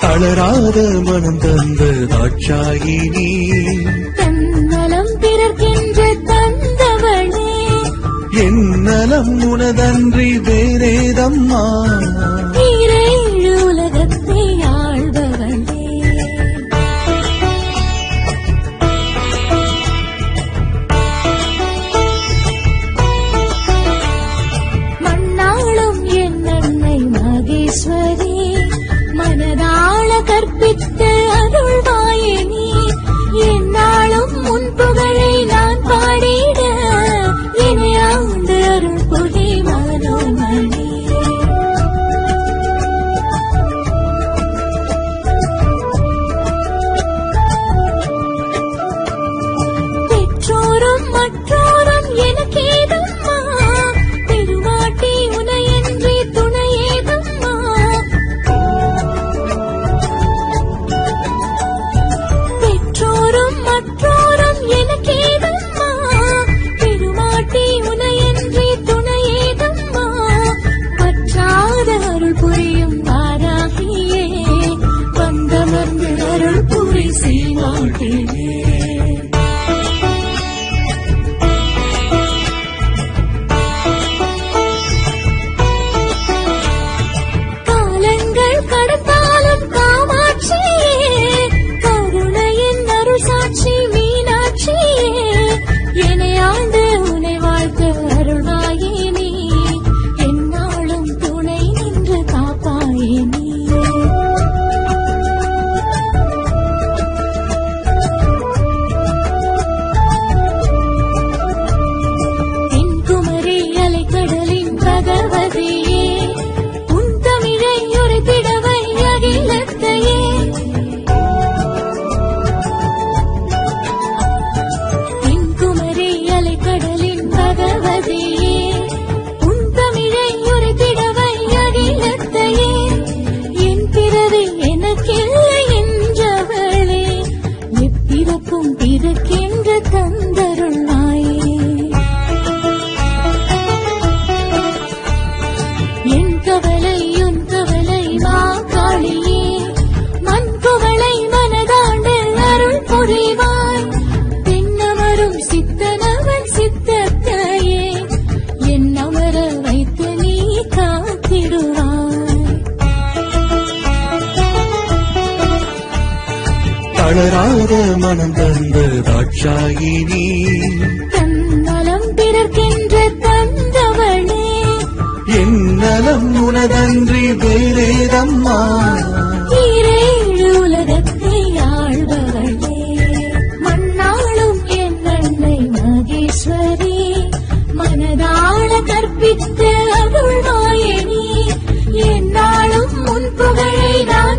தளராத மனம் தந்த தாட்சாயினி தன்னலம் பிறர்க்கென்று தந்தவளே என் நலம் உனதன்றி வேறேதம்மா ஈரேழு உலகத்தை ஆள்பவளே மண்ணாளும் என் அன்னை மகேஸ்வரி மனதாள கற்பித்து அருள்வாயினி என்னாலும் முன் புகழை நான் பாடிட இணையாண்டு அருள் புரி மனோமணி பெற்றோரும் மற்றோரும் எனக்கேதம்மா பெருமாட்டி உனையன்றி துணையேதம்மா பெற்றோரும் மற்றோரும் எனக்கேதம்மா பெருமாட்டி உனையன்றி துணையேதம்மா பற்றாத அருள் புரியும் வாராகியே வந்தமர்ந்து அருள் புரி செய்வாட்டியே காலங்கள் கடந்தாலும் காமாட்சியே கருணையின் அருள் சாட்சி மீனாட்சியே என்னை ஆண்டு உனை வாழ்த்து அருள்வாயே நீ என்னாலும் துணை நின்று காப்பாயே நீ தென்குமரி அலைக்கடலின் பகவதியே உன் தமிழை உரைத்திடவை அகிலத்தையே தென்குமரி அலைக்கடலின் பகவதியே உன் தமிழை உரைத்திடவை அகிலத்தையே என் பிறவி எனக்கில்லை என்றவளே எப்பிறப்பும் பிறக்கின்ற தந்தருள்வாயே என் கவலை உன் கவலை மா காளியே மண் குவளை மனதாண்டு அருள் புரிவாய் தென்னமரும் சித்தனவன் சித்தத்தையே என் அமர வைத்து நீ காத்திடுவாய் தளராத மனம் தந்த தாட்சாயினி தன்னலம் பிறர்க்கென்று தந்தவளே என் நலம் உனதன்றி வேறேதம்மா ஈரேழு உலகத்தை ஆள்பவளே மண்ணாளும் என் அன்னை மகேஸ்வரி மனதாள கற்பித்து அருள்வாயே நீ என்னாலும் முன் புகழை நான்